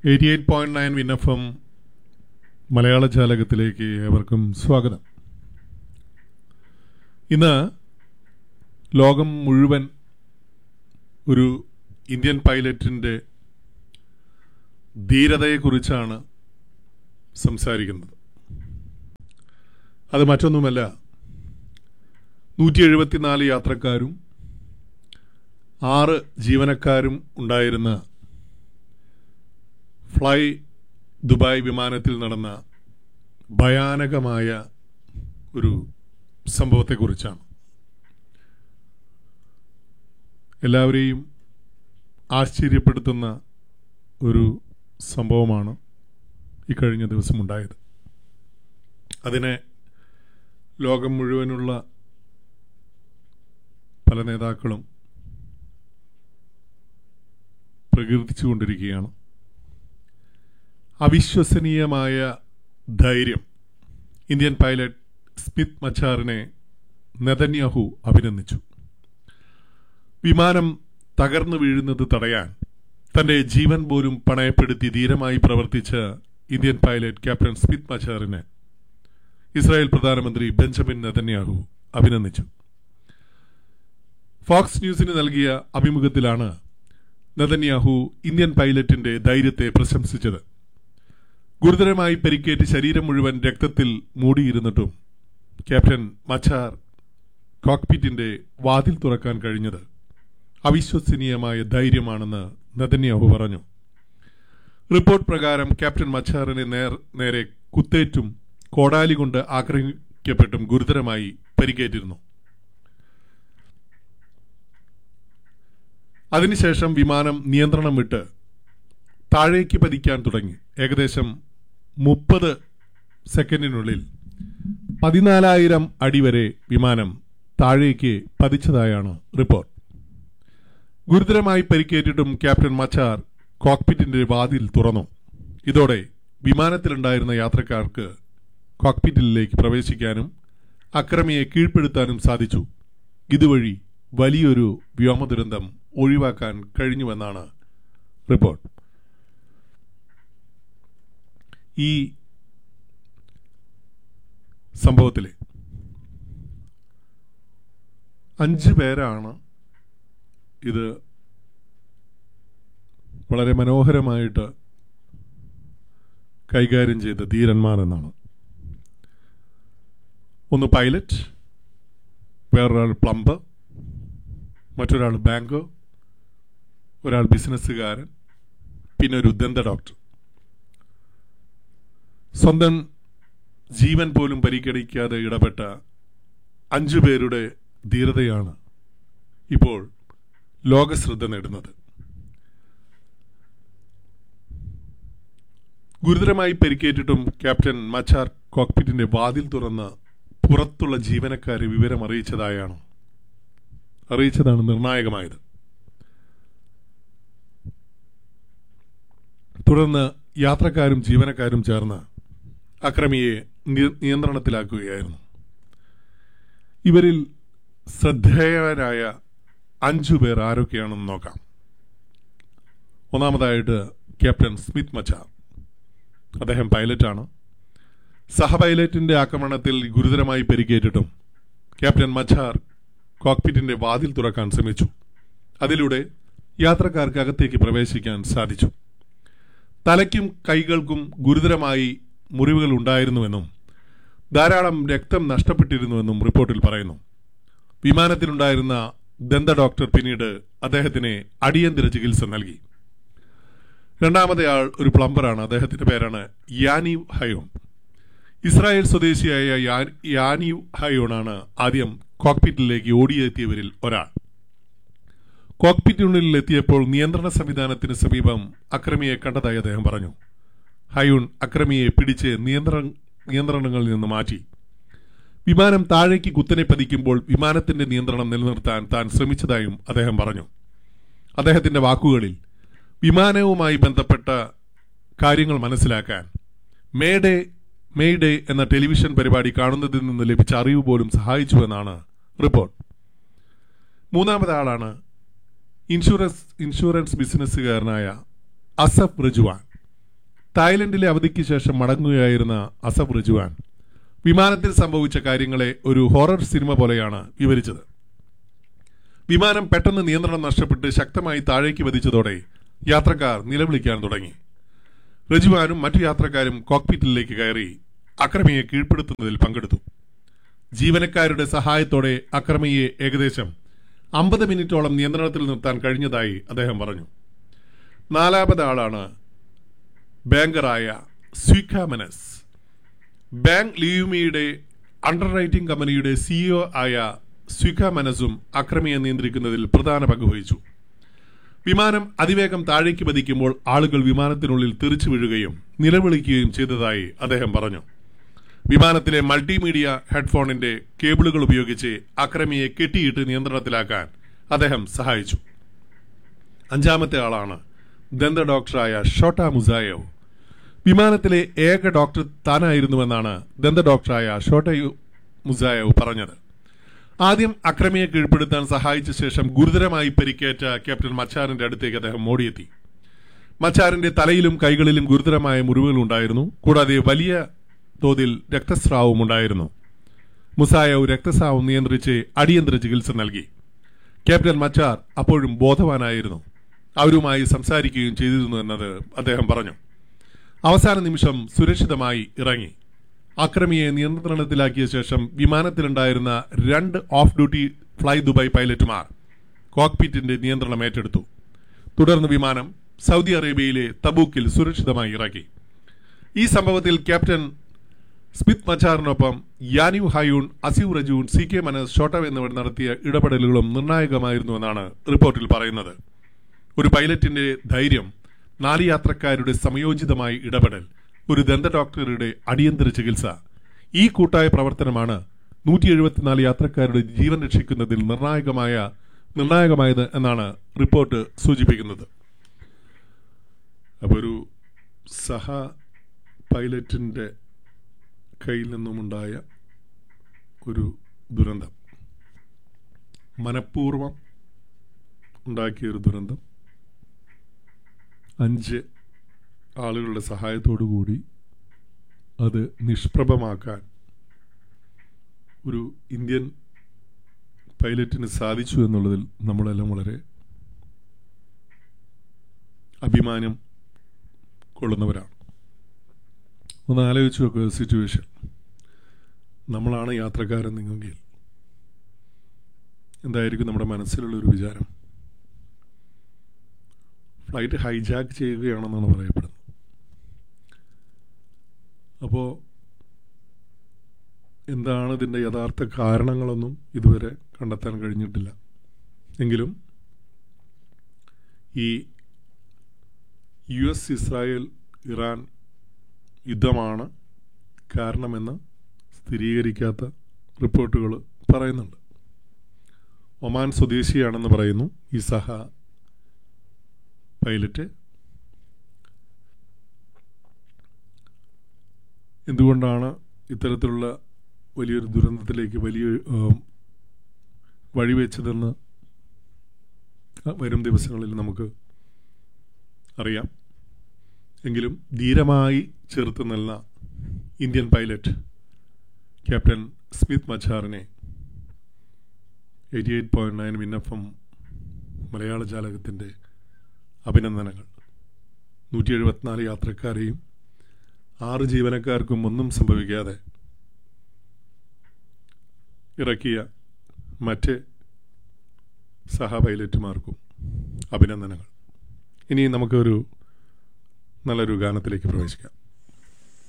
eighty eight point nine വിനഫം മലയാള ജാലകത്തിലേക്ക് ഏവർക്കും സ്വാഗതം ഇന്ന് ലോകം മുഴുവൻ ഒരു ഇന്ത്യൻ പൈലറ്റിൻ്റെ ധീരതയെക്കുറിച്ചാണ് സംസാരിക്കുന്നത് അത് മറ്റൊന്നുമല്ല നൂറ്റി എഴുപത്തിനാല് യാത്രക്കാരും ആറ് ജീവനക്കാരും ഉണ്ടായിരുന്ന ഫ്ലൈ ദുബായ് വിമാനത്തിൽ നടന്ന ഭയാനകമായ ഒരു സംഭവത്തെക്കുറിച്ചാണ് എല്ലാവരെയും ആശ്ചര്യപ്പെടുത്തുന്ന ഒരു സംഭവമാണ് ഇക്കഴിഞ്ഞ ദിവസം ഉണ്ടായത് അതിനെ ലോകം മുഴുവനുള്ള പല നേതാക്കളും പ്രകീർത്തിച്ചുകൊണ്ടിരിക്കുകയാണ് അവിശ്വസനീയമായ ധൈര്യം ഇന്ത്യൻ പൈലറ്റ് സ്മിത്ത് മച്ചാറിനെ നെതന്യാഹു അഭിനന്ദിച്ചു വിമാനം തകർന്നു വീഴുന്നത് തടയാൻ തന്റെ ജീവൻ പോലും പണയപ്പെടുത്തി ധീരമായി പ്രവർത്തിച്ച ഇന്ത്യൻ പൈലറ്റ് ക്യാപ്റ്റൻ സ്മിത്ത് മച്ചാറിനെ ഇസ്രായേൽ പ്രധാനമന്ത്രി ബെഞ്ചമിൻ നെതന്യാഹു അഭിനന്ദിച്ചു ഫോക്സ് ന്യൂസിന് നൽകിയ അഭിമുഖത്തിലാണ് നെതന്യാഹു ഇന്ത്യൻ പൈലറ്റിന്റെ ധൈര്യത്തെ പ്രശംസിച്ചത് ഗുരുതരമായി പരിക്കേറ്റ് ശരീരം മുഴുവൻ രക്തത്തിൽ മൂടിയിരുന്നിട്ടും ക്യാപ്റ്റൻ മച്ചാർ കോക്പിറ്റിന്റെ വാതിൽ തുറക്കാൻ കഴിഞ്ഞത് അവിശ്വസനീയമായ ധൈര്യമാണെന്ന് നെതന്യാഹു പറഞ്ഞു റിപ്പോർട്ട് പ്രകാരം ക്യാപ്റ്റൻ മച്ചാറിനെ നേർ നേരെ കുത്തേറ്റും കോടാലി കൊണ്ട് ആക്രമിക്കപ്പെട്ടും ഗുരുതരമായി പരിക്കേറ്റിരുന്നു അതിനുശേഷം വിമാനം നിയന്ത്രണം വിട്ട് താഴേക്ക് പതിക്കാൻ തുടങ്ങി ഏകദേശം മുപ്പത് സെക്കൻഡിനുള്ളിൽ പതിനാലായിരം അടി വരെ വിമാനം താഴേക്ക് പതിച്ചതായാണ് റിപ്പോർട്ട് ഗുരുതരമായി പരിക്കേറ്റിട്ടും ക്യാപ്റ്റൻ മച്ചാർ കോക്പിറ്റിന്റെ വാതിൽ തുറന്നു ഇതോടെ വിമാനത്തിലുണ്ടായിരുന്ന യാത്രക്കാർക്ക് കോക്പിറ്റിലേക്ക് പ്രവേശിക്കാനും അക്രമിയെ കീഴ്പ്പെടുത്താനും സാധിച്ചു ഇതുവഴി വലിയൊരു വ്യോമ ദുരന്തം ഒഴിവാക്കാൻ കഴിഞ്ഞുവെന്നാണ് റിപ്പോർട്ട് ഈ സംഭവത്തിൽ അഞ്ച് പേരാണ് ഇത് വളരെ മനോഹരമായിട്ട് കൈകാര്യം ചെയ്ത ധീരന്മാർ എന്നാണ് ഒന്ന് പൈലറ്റ് വേറൊരാൾ പ്ലംബർ മറ്റൊരാൾ ബാങ്കർ ഒരാൾ ബിസിനസ്സുകാരൻ പിന്നെ ഒരു ദന്ത ഡോക്ടർ സ്വന്തം ജീവൻ പോലും പരിഗണിക്കാതെ ഇടപെട്ട അഞ്ചു പേരുടെ ധീരതയാണ് ഇപ്പോൾ ലോകശ്രദ്ധ നേടുന്നത് ഗുരുതരമായി പരിക്കേറ്റിട്ടും ക്യാപ്റ്റൻ മച്ചാർ കോക്പിറ്റിന്റെ വാതിൽ തുറന്ന് പുറത്തുള്ള ജീവനക്കാരെ വിവരം അറിയിച്ചതായാണ് അറിയിച്ചതാണ് നിർണായകമായത് തുടർന്ന് യാത്രക്കാരും ജീവനക്കാരും ചേർന്ന് അക്രമിയെ നിയന്ത്രണത്തിലാക്കുകയായിരുന്നു ഇവരിൽ ശ്രദ്ധേയരായ അഞ്ചു പേർ ആരൊക്കെയാണെന്ന് നോക്കാം ഒന്നാമതായിട്ട് ക്യാപ്റ്റൻ സ്മിത്ത് മച്ചാർ അദ്ദേഹം പൈലറ്റാണ് സഹ പൈലറ്റിന്റെ ആക്രമണത്തിൽ ഗുരുതരമായി പരിക്കേറ്റിട്ടും ക്യാപ്റ്റൻ മച്ചാർ കോക്പിറ്റിന്റെ വാതിൽ തുറക്കാൻ ശ്രമിച്ചു അതിലൂടെ യാത്രക്കാർക്ക് അകത്തേക്ക് പ്രവേശിക്കാൻ സാധിച്ചു തലയ്ക്കും കൈകൾക്കും ഗുരുതരമായി മുറിവുകൾ ഉണ്ടായിരുന്നുവെന്നും ധാരാളം രക്തം നഷ്ടപ്പെട്ടിരുന്നുവെന്നും റിപ്പോർട്ടിൽ പറയുന്നു വിമാനത്തിലുണ്ടായിരുന്ന ദന്ത ഡോക്ടർ പിന്നീട് അദ്ദേഹത്തിന് അടിയന്തര ചികിത്സ നൽകി രണ്ടാമത്തെ ആൾ ഒരു പ്ലംബറാണ് അദ്ദേഹത്തിന്റെ പേരാണ് യാനീവ് ഹയോൺ ഇസ്രായേൽ സ്വദേശിയായ യാനീവ് ഹയോണാണ് ആദ്യം കോക്പിറ്റിലേക്ക് ഓടിയെത്തിയവരിൽ ഒരാൾ കോക്പിറ്റിനുള്ളിൽ എത്തിയപ്പോൾ നിയന്ത്രണ സംവിധാനത്തിന് സമീപം അക്രമിയെ കണ്ടതായി അദ്ദേഹം പറഞ്ഞു ഹയൂൺ അക്രമിയെ പിടിച്ച് നിയന്ത്രണ നിയന്ത്രണങ്ങളിൽ നിന്ന് മാറ്റി വിമാനം താഴേക്ക് കുത്തനെ പതിക്കുമ്പോൾ വിമാനത്തിന്റെ നിയന്ത്രണം നിലനിർത്താൻ താൻ ശ്രമിച്ചതായും അദ്ദേഹം പറഞ്ഞു അദ്ദേഹത്തിന്റെ വാക്കുകളിൽ വിമാനവുമായി ബന്ധപ്പെട്ട കാര്യങ്ങൾ മനസ്സിലാക്കാൻ മേഡേ മെയ്ഡേ എന്ന ടെലിവിഷൻ പരിപാടി കാണുന്നതിൽ നിന്ന് ലഭിച്ച അറിവ് പോലും സഹായിച്ചുവെന്നാണ് റിപ്പോർട്ട് മൂന്നാമത്തെ ആളാണ് ഇൻഷുറൻസ് ഇൻഷുറൻസ് ബിസിനസ്സുകാരനായ അസഫ് റജുവാൻ തായ്ലൻഡിലെ അവധിക്ക് ശേഷം മടങ്ങുകയായിരുന്ന അസഫ് റിജുവാൻ വിമാനത്തിൽ സംഭവിച്ച കാര്യങ്ങളെ ഒരു ഹൊറർ സിനിമ പോലെയാണ് വിവരിച്ചത് വിമാനം പെട്ടെന്ന് നിയന്ത്രണം നഷ്ടപ്പെട്ട് ശക്തമായി താഴേക്ക് പതിച്ചതോടെ യാത്രക്കാർ നിലവിളിക്കാൻ തുടങ്ങി റജുവാനും മറ്റു യാത്രക്കാരും കോക്പിറ്റിലേക്ക് കയറി അക്രമിയെ കീഴ്പ്പെടുത്തുന്നതിൽ പങ്കെടുത്തു ജീവനക്കാരുടെ സഹായത്തോടെ അക്രമിയെ ഏകദേശം അമ്പത് മിനിറ്റോളം നിയന്ത്രണത്തിൽ നിർത്താൻ കഴിഞ്ഞതായി അദ്ദേഹം പറഞ്ഞു നാലാമത് ആളാണ് ബാങ്കറായ സ്വിഖാമനസ് ബാങ്ക് ലിയുമിയുടെ അണ്ടർ റൈറ്റിംഗ് കമ്പനിയുടെ സിഇഒ ആയ സ്വിഖ മനസും അക്രമിയെ നിയന്ത്രിക്കുന്നതിൽ പ്രധാന പങ്ക് വഹിച്ചു വിമാനം അതിവേഗം താഴേക്ക് പതിക്കുമ്പോൾ ആളുകൾ വിമാനത്തിനുള്ളിൽ തെറിച്ചു വീഴുകയും നിലവിളിക്കുകയും ചെയ്തതായി അദ്ദേഹം പറഞ്ഞു വിമാനത്തിലെ മൾട്ടിമീഡിയ ഹെഡ്ഫോണിന്റെ കേബിളുകൾ ഉപയോഗിച്ച് അക്രമിയെ കെട്ടിയിട്ട് നിയന്ത്രണത്തിലാക്കാൻ അദ്ദേഹം സഹായിച്ചു അഞ്ചാമത്തെ ആളാണ് ദന്ത ഡോക്ടറായ ഷോട്ട മുസായോ വിമാനത്തിലെ ഏക ഡോക്ടർ താനായിരുന്നുവെന്നാണ് ദന്ത ഡോക്ടറായ ഷോട്ട മുസായോ പറഞ്ഞത് ആദ്യം അക്രമിയെ കീഴ്പ്പെടുത്താൻ സഹായിച്ച ശേഷം ഗുരുതരമായി പരിക്കേറ്റ ക്യാപ്റ്റൻ മച്ചാറിന്റെ അടുത്തേക്ക് അദ്ദേഹം ഓടിയെത്തി മച്ചാറിന്റെ തലയിലും കൈകളിലും ഗുരുതരമായ മുറിവുകൾ ഉണ്ടായിരുന്നു കൂടാതെ വലിയ തോതിൽ രക്തസ്രാവവും ഉണ്ടായിരുന്നു മുസായവ് രക്തസ്രാവം നിയന്ത്രിച്ച് അടിയന്തര ചികിത്സ നൽകി ക്യാപ്റ്റൻ മച്ചാർ അപ്പോഴും ബോധവാനായിരുന്നു അവരുമായി സംസാരിക്കുകയും ചെയ്തിരുന്നു എന്നത് അദ്ദേഹം പറഞ്ഞു അവസാന നിമിഷം സുരക്ഷിതമായി ഇറങ്ങി അക്രമിയെ നിയന്ത്രണത്തിലാക്കിയ ശേഷം വിമാനത്തിലുണ്ടായിരുന്ന രണ്ട് ഓഫ് ഡ്യൂട്ടി ഫ്ലൈ ദുബായ് പൈലറ്റുമാർ കോക്പിറ്റിന്റെ നിയന്ത്രണം ഏറ്റെടുത്തു തുടർന്ന് വിമാനം സൗദി അറേബ്യയിലെ തബൂക്കിൽ സുരക്ഷിതമായി ഇറക്കി ഈ സംഭവത്തിൽ ക്യാപ്റ്റൻ സ്മിത്ത് മച്ചാറിനൊപ്പം യാനിവ് ഹയൂൺ അസീവ് റജൂൺ സി കെ മനസ് ഷോട്ടവ് എന്നിവർ നടത്തിയ ഇടപെടലുകളും നിർണായകമായിരുന്നുവെന്നാണ് റിപ്പോർട്ടിൽ പറയുന്നത് ഒരു പൈലറ്റിന്റെ ധൈര്യം നാല് യാത്രക്കാരുടെ സമയോചിതമായ ഇടപെടൽ ഒരു ദന്ത ഡോക്ടറുടെ അടിയന്തര ചികിത്സ ഈ കൂട്ടായ പ്രവർത്തനമാണ് നൂറ്റി എഴുപത്തിനാല് യാത്രക്കാരുടെ ജീവൻ രക്ഷിക്കുന്നതിൽ നിർണായകമായ നിർണായകമായത് എന്നാണ് റിപ്പോർട്ട് സൂചിപ്പിക്കുന്നത് അപ്പോൾ ഒരു സഹ പൈലറ്റിന്റെ കയ്യിൽ നിന്നുമുണ്ടായ ഒരു ദുരന്തം മനഃപൂർവം ഉണ്ടാക്കിയ ഒരു ദുരന്തം അഞ്ച് ആളുകളുടെ സഹായത്തോടു കൂടി അത് നിഷ്പ്രഭമാക്കാൻ ഒരു ഇന്ത്യൻ പൈലറ്റിന് സാധിച്ചു എന്നുള്ളതിൽ നമ്മളെല്ലാം വളരെ അഭിമാനം കൊള്ളുന്നവരാണ് ഒന്ന് ആലോചിച്ച് നോക്കുക സിറ്റുവേഷൻ നമ്മളാണ് യാത്രക്കാരൻ നിങ്ങെങ്കിൽ എന്തായിരിക്കും നമ്മുടെ മനസ്സിലുള്ള ഒരു വിചാരം ഫ്ലൈറ്റ് ഹൈജാക്ക് ചെയ്യുകയാണെന്നാണ് പറയപ്പെടുന്നത് അപ്പോൾ എന്താണ് ഇതിൻ്റെ യഥാർത്ഥ കാരണങ്ങളൊന്നും ഇതുവരെ കണ്ടെത്താൻ കഴിഞ്ഞിട്ടില്ല എങ്കിലും ഈ യു എസ് ഇസ്രായേൽ ഇറാൻ യുദ്ധമാണ് കാരണമെന്ന് സ്ഥിരീകരിക്കാത്ത റിപ്പോർട്ടുകൾ പറയുന്നുണ്ട് ഒമാൻ സ്വദേശിയാണെന്ന് പറയുന്നു ഈ സഹ പൈലറ്റ് എന്തുകൊണ്ടാണ് ഇത്തരത്തിലുള്ള വലിയൊരു ദുരന്തത്തിലേക്ക് വലിയ ഏം, വഴിവെച്ചതെന്ന് വരും ദിവസങ്ങളിൽ നമുക്ക് അറിയാം എങ്കിലും ധീരമായി ചെറുത്ത് നിന്ന ഇന്ത്യൻ പൈലറ്റ് ക്യാപ്റ്റൻ സ്മിത്ത് മച്ചാറിനെ എയ്റ്റി എയ്റ്റ് പോയിന്റ് നയൻ വിന്നഫം മലയാള ജാലകത്തിൻ്റെ അഭിനന്ദനങ്ങൾ നൂറ്റി എഴുപത്തിനാല് യാത്രക്കാരെയും ആറ് ജീവനക്കാർക്കും ഒന്നും സംഭവിക്കാതെ ഇറക്കിയ മറ്റ് സഹ പൈലറ്റുമാർക്കും അഭിനന്ദനങ്ങൾ ഇനി നമുക്കൊരു നല്ലൊരു ഗാനത്തിലേക്ക് പ്രവേശിക്കാം